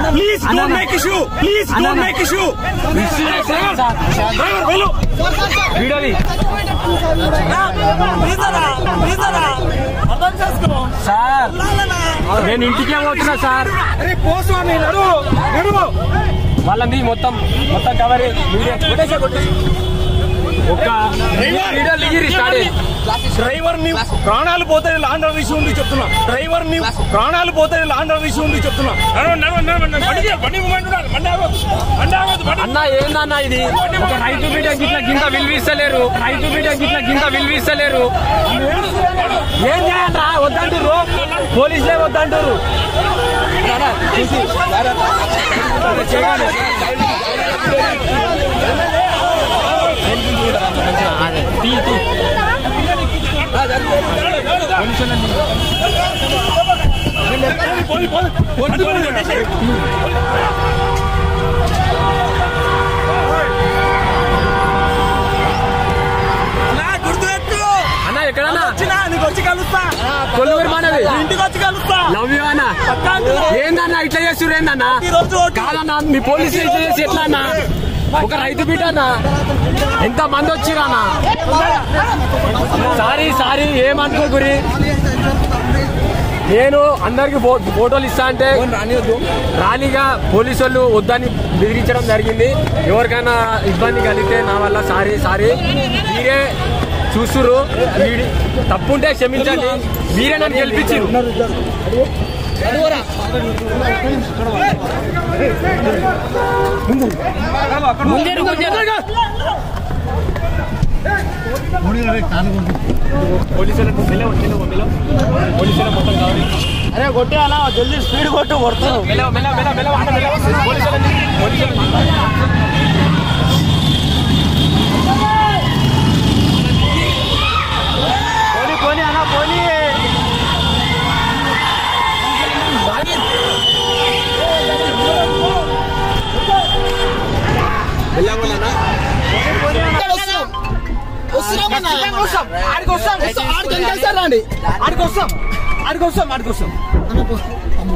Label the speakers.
Speaker 1: Please don't make issue please don't make issue driver వెళ్ళు
Speaker 2: వీడియోది sir నేను ఇంటికే పోతున్నా సార్
Speaker 1: అరే పో స్వామి నడు నడు
Speaker 2: వాళ్ళని మొత్తం మొత్తం కవర్ వీడియో కొట్టేసే కొట్టేసి ఒక వీడియో లిగిరి స్టార్ట్ అయ్యింది.
Speaker 1: డ్రైవర్ ని ప్రాణాలు పోతాయి లాండర్ ఇష్యూ ఉంది చెప్తున్నా డ్రైవర్ ని ప్రాణాలు పోతాయి లాండర్ ఇష్యూ ఉంది చెప్తున్నా నడవండి, నడవండి, నడవండి. బండి తీయ, బండి మూవ్మెంట్ ఉండాలి. బండి ఆగొద్దు. బండి ఆగొద్దు, బండి
Speaker 2: అన్న ఏందన్న ఇది ఒక రైతు బిడ్డ గిట్ల గింత విలువిస్తలేరు రైతు బిడ్డ గిట్ల గింత విలువిస్తలేరు ఏం చేయాలరా వద్దంటారు పోలీసులే వద్దంటారు రారా, చూసి, రారా. చేయాలి. అదే, తీ, తీ.
Speaker 1: పోయి, పోయి. బండి పోయి, కొట్టేసేయ్. నా గుర్తుపెట్టు
Speaker 2: అన్న ఎక్కడన్నా
Speaker 1: వచ్చినా నీకు వచ్చి కలుస్తా
Speaker 2: కొల్లూరు మనది
Speaker 1: ఇంటికి వచ్చి కలుస్తా
Speaker 2: లవ్ యూ అన్న
Speaker 1: పక్కా అంటున్నా.
Speaker 2: ఏందన్నా ఇట్లా చేస్తున్నారు ఏందన్నా
Speaker 1: ఈ రోజు ఓటు.
Speaker 2: కాదన్నా మీ పోలీసులు ఇట్లా చేసి ఎట్లా అన్నా ఒక రైతు బిడ్డ అన్న ఎంత మంది వచ్చిరన్నా సారీ సారీ ఏమనుకో గురి నేను అందరికి ఫో- ఫోటోలు ఇస్తా అంటే ర్యాలీగా పోలీసు వాళ్ళు వద్దని బెదిరించడం జరిగింది ఎవరికైనా ఇబ్బంది కలిగితే నా వల్ల సారీ సారీ మీరే చూస్తురు వీడి తప్పుంటే క్షమించండి మీరే నన్ను గెలిపించారు పోలీసులకు మెల్లవ, మెల్లవ, మెల్లవ. పోలీసులకు మొత్తం కావాలి
Speaker 3: అరే కొట్టే అలా జల్దీ స్పీడ్ కొట్టు కొడతావు
Speaker 2: మెల్లవ, మెల్లవ, మెల్లవ, మెల్లవ, అన్న మెల్లవ. పోలీసులకు, పోలీసులకు.
Speaker 3: పోనీ పోనీ అన్న పోనీ
Speaker 1: ఆడికి వస్తాం ఆడికి వస్తాం ఆడికి వస్తాం ఆడికి వస్తాం ఆడికి వస్తాం